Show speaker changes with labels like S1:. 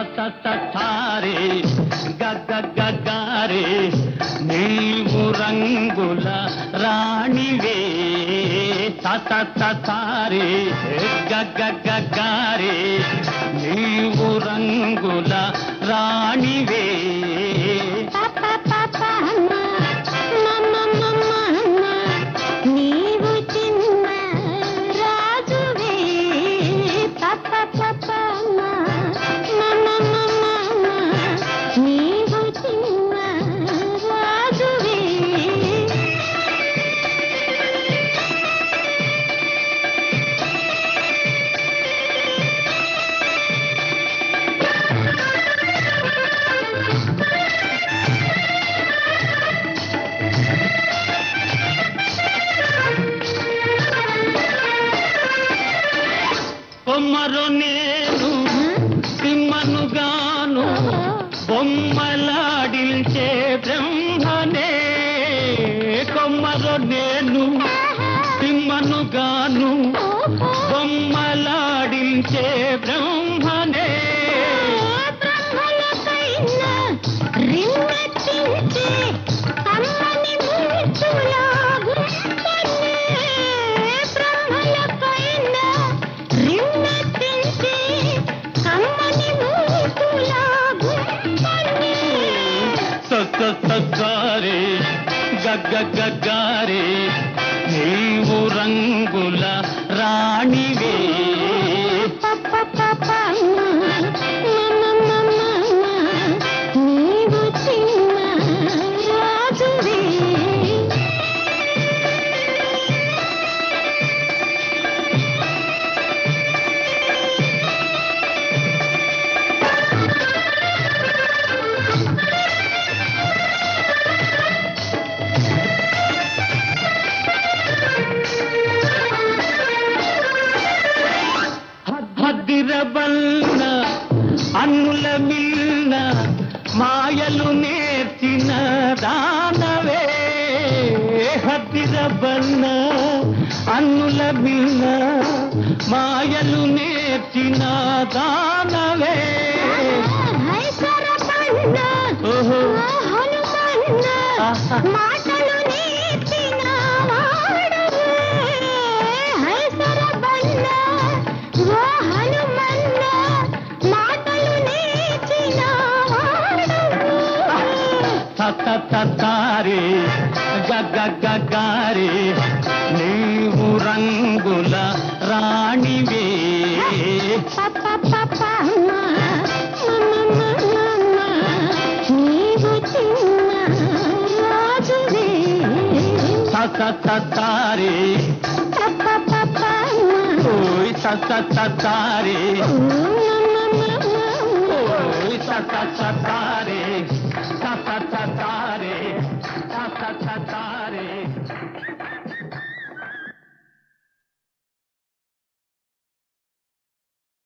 S1: సరే గగగగారే నీవు రంగుల రాణివే సరే గగగగారే నీవు రంగుల రాణివే
S2: నీవు చిన్న రాజువే నీవు చిన్న రాజువే
S1: కొమ్మరు నేను తిమ్మనుగాను బొమ్మలాడిల్చే బ్రహ్మనే కొమ్మరు నేను తిమ్మనుగాను బొమ్మలాడిల్చే బ్రహ్మనే
S2: బ్రహ్మలకైనా రిమ్మెత్తించే కమ్మని మూర్తులా గుంపనే. బ్రహ్మలకైనా రిమ్మెత్తించే కమ్మని మూర్తులా గుంపనే.
S1: సరే గగ్గగారే నీవు రంగుల రాణివే
S2: నీవు చిన్న రాజువే
S1: హద్దిరబల్ల అన్నుల మిల్న మాయలు నేర్చిన దానవే హద్దిరబల్ల అన్నుల మిల్న మాయలు నేర్చిన దానవే
S2: హైసరపన్న
S1: ఓహో
S2: హనుమన్న
S1: ఆహా.
S2: మాటలు నేర్చిన వాడవే హైసరపన్న ఓ హనుమన్న మాటలు నేర్చిన వాడవే
S1: సరే గగ్గగారే నీవు రంగుల రాణివే
S2: నీవు చిన్న రాజువే
S1: సరే ఓయ్ సరే ఓయ్ సరే సరే